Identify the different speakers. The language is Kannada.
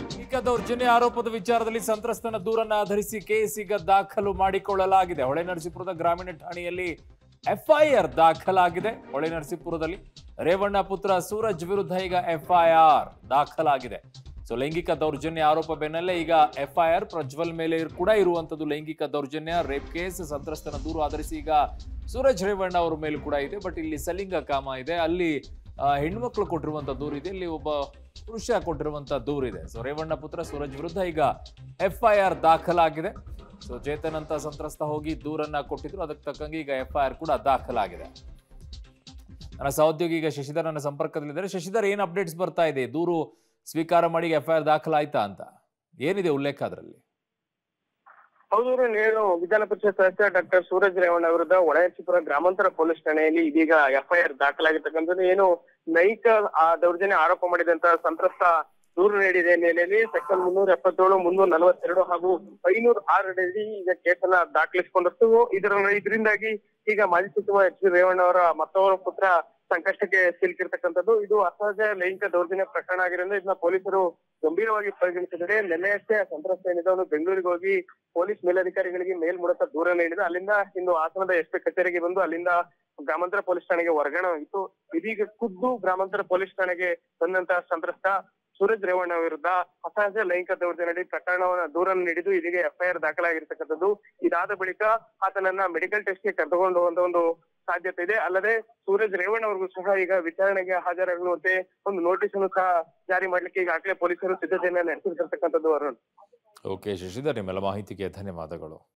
Speaker 1: ಲೈಂಗಿಕ ದೌರ್ಜನ್ಯ ಆರೋಪದ ವಿಚಾರದಲ್ಲಿ ಸಂತ್ರಸ್ತನ ದೂರನ್ನ ಆಧರಿಸಿ ಕೇಸ್ ಈಗ ದಾಖಲು ಮಾಡಿಕೊಳ್ಳಲಾಗಿದೆ ಹೊಳೆನರಸೀಪುರದ ಗ್ರಾಮೀಣ ಠಾಣೆಯಲ್ಲಿ ಎಫ್ಐಆರ್ ದಾಖಲಾಗಿದೆ ಹೊಳೆನರಸೀಪುರದಲ್ಲಿ ರೇವಣ್ಣ ಪುತ್ರ ಸೂರಜ್ ವಿರುದ್ಧ ಈಗ ಎಫ್ಐಆರ್ ದಾಖಲಾಗಿದೆ ಸೊ ಲೈಂಗಿಕ ದೌರ್ಜನ್ಯ ಆರೋಪ ಬೆನ್ನಲ್ಲೇ ಈಗ ಎಫ್ಐಆರ್ ಪ್ರಜ್ವಲ್ ಮೇಲೆ ಕೂಡ ಇರುವಂತದ್ದು ಲೈಂಗಿಕ ದೌರ್ಜನ್ಯ ರೇಪ್ ಕೇಸ್ ಸಂತ್ರಸ್ತನ ದೂರು ಆಧರಿಸಿ ಈಗ ಸೂರಜ್ ರೇವಣ್ಣ ಅವರ ಮೇಲೆ ಕೂಡ ಇದೆ ಬಟ್ ಇಲ್ಲಿ ಸಲಿಂಗ ಕಾಮ ಇದೆ ಅಲ್ಲಿ ಆ, ಹೆಣ್ಮಕ್ಳು ಕೊಟ್ಟಿರುವಂತ ದೂರು ಇದೆ ಇಲ್ಲಿ ಒಬ್ಬ ಪುರುಷ ಕೊಟ್ಟಿರುವಂತ ದೂರಿದೆ ಸೊ ರೇವಣ್ಣ ಪುತ್ರ ಸೂರಜ್ ವಿರುದ್ಧ ಈಗ ಎಫ್ಐಆರ್ ದಾಖಲಾಗಿದೆ ಸೊ ಚೇತನ್ ಅಂತ ಸಂತ್ರಸ್ತ ಹೋಗಿ ದೂರನ್ನ ಕೊಟ್ಟಿದ್ರು ಅದಕ್ಕೆ ತಕ್ಕಂಗೆ ಈಗ ಎಫ್ಐಆರ್ ಕೂಡ ದಾಖಲಾಗಿದೆ ನನ್ನ ಸಹೋದ್ಯೋಗಿ ಈಗ ಶಶಿಧರ್ ನನ್ನ ಸಂಪರ್ಕದಲ್ಲಿದ್ದಾರೆ ಶಶಿಧರ್ ಏನ್ ಅಪ್ಡೇಟ್ಸ್ ಬರ್ತಾ ಇದೆ ದೂರು ಸ್ವೀಕಾರ ಮಾಡಿ ಎಫ್ಐಆರ್ ದಾಖಲಾಯ್ತಾ ಅಂತ ಏನಿದೆ ಉಲ್ಲೇಖ ಅದರಲ್ಲಿ
Speaker 2: ಹೌದು ನೀನು ವಿಧಾನ ಪರಿಷತ್ ಸದಸ್ಯ ಡಾಕ್ಟರ್ ಸೂರಜ್ ರೇವಣ್ಣ ವಿರುದ್ಧ ಒಳಯಚಿಪುರ ಗ್ರಾಮಾಂತರ ಪೊಲೀಸ್ ಠಾಣೆಯಲ್ಲಿ ಇದೀಗ ಎಫ್ಐಆರ್ ದಾಖಲಾಗಿರ್ತಕ್ಕಂಥದ್ದು ಏನು ಲೈಂಗಿಕ ಆ ದೌರ್ಜನ್ಯ ಆರೋಪ ಮಾಡಿದಂತ ಸಂತ್ರಸ್ತ ದೂರು ನೀಡಿದ ಹಿನ್ನೆಲೆಯಲ್ಲಿ ಸೆಕ್ಷನ್ ಮುನ್ನೂರ ಎಪ್ಪತ್ತೇಳು ಮುನ್ನೂರ ನಲವತ್ತೆರಡು ಹಾಗೂ ಐನೂರ ಆರರಲ್ಲಿ ಈಗ ಕೇಸನ್ನ ದಾಖಲಿಸಿಕೊಂಡಷ್ಟು ಇದರ ಇದರಿಂದಾಗಿ ಈಗ ಮಾಜಿ ಸಚಿವ ಎಚ್ ಡಿ ರೇವಣ್ಣ ಅವರ ಮತ್ತೊಬ್ಬರ ಪುತ್ರ ಸಂಕಷ್ಟಕ್ಕೆ ಸಿಲುಕಿರ್ತಕ್ಕಂಥದ್ದು ಇದು ಅಸಹಜ ಲೈಂಗಿಕ ದೌರ್ಜನ್ಯ ಪ್ರಕರಣ ಆಗಿರೋದ್ರಿಂದ ಇದನ್ನ ಪೊಲೀಸರು ಗಂಭೀರವಾಗಿ ಪರಿಗಣಿಸಿದರೆ ನಿನ್ನೆಯಷ್ಟೇ ಸಂತ್ರಸ್ತ ಏನಿದೆ ಅವನು ಬೆಂಗಳೂರಿಗೆ ಹೋಗಿ ಪೊಲೀಸ್ ಮೇಲಧಿಕಾರಿಗಳಿಗೆ ಮೇಲ್ ಮೂಲಕ ದೂರ ನೀಡಿದ ಅಲ್ಲಿಂದ ಇಂದು ಹಾಸನದ ಎಸ್ ಪಿ ಕಚೇರಿಗೆ ಬಂದು ಅಲ್ಲಿಂದ ಗ್ರಾಮಾಂತರ ಪೊಲೀಸ್ ಠಾಣೆಗೆ ವರ್ಗಾವಣೆಯಾಗಿತ್ತು ಇದೀಗ ಖುದ್ದು ಗ್ರಾಮಾಂತರ ಪೊಲೀಸ್ ಠಾಣೆಗೆ ಬಂದಂತಹ ಸಂತ್ರಸ್ತ ಸೂರಜ್ ರೇವಣ್ಣ ವಿರುದ್ಧ ಅಸಹಜ ಲೈಂಗಿಕ ದೌರ್ಜನ್ಯಡಿ ಪ್ರಕರಣವನ್ನ ದೂರನ್ನು ನೀಡಿದ್ದು ಇದೀಗ ಎಫ್ಐಆರ್ ದಾಖಲಾಗಿರ್ತಕ್ಕಂಥದ್ದು ಇದಾದ ಬಳಿಕ ಆತನನ್ನ ಮೆಡಿಕಲ್ ಟೆಸ್ಟ್ಗೆ ಕರೆದುಕೊಂಡು ಹೋಗುವಂತ ಒಂದು ಸಾಧ್ಯತೆ ಇದೆ ಅಲ್ಲದೆ ಸೂರಜ್ ರೇವಣ್ಣ ಅವ್ರಿಗೂ ಸಹ ಈಗ ವಿಚಾರಣೆಗೆ ಹಾಜರಾಗುವಂತೆ ಒಂದು ನೋಟಿಸ್ ಅನ್ನು ಸಹ ಜಾರಿ ಮಾಡ್ಲಿಕ್ಕೆ ಈಗಾಗಲೇ ಪೊಲೀಸರು ಸಿದ್ಧತೆಯನ್ನ ನಡೆಸಿರ್ತಕ್ಕಂಥದ್ದು ಅರುಣ್
Speaker 1: ಓಕೆ ಶಶಿಧರ್ ನಿಮ್ಮೆಲ್ಲ ಮಾಹಿತಿಗೆ ಧನ್ಯವಾದಗಳು